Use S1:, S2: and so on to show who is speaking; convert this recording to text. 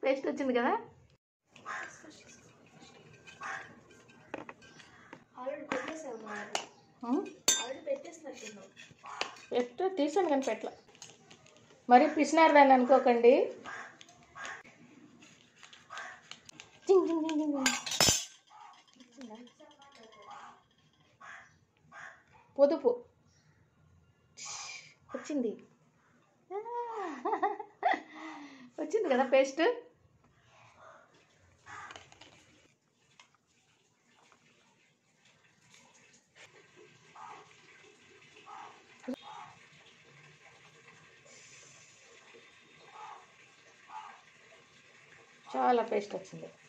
S1: Paste వచ్చింది కదా
S2: already పెట్టేసాము
S1: ఉమ్,
S2: already పెట్టేసినట్టున్నాం
S1: ఎట్లా తీసాను కానీ పెట్ల మరి పిసినారు దాన్ని అనుకోకండి జింగ్ జింగ్ జింగ్ జింగ్ జింగ్. పొదుపు వచ్చింది ఆ, వచ్చింది కదా పేస్ట్ చాలా పేస్ట్ వచ్చింది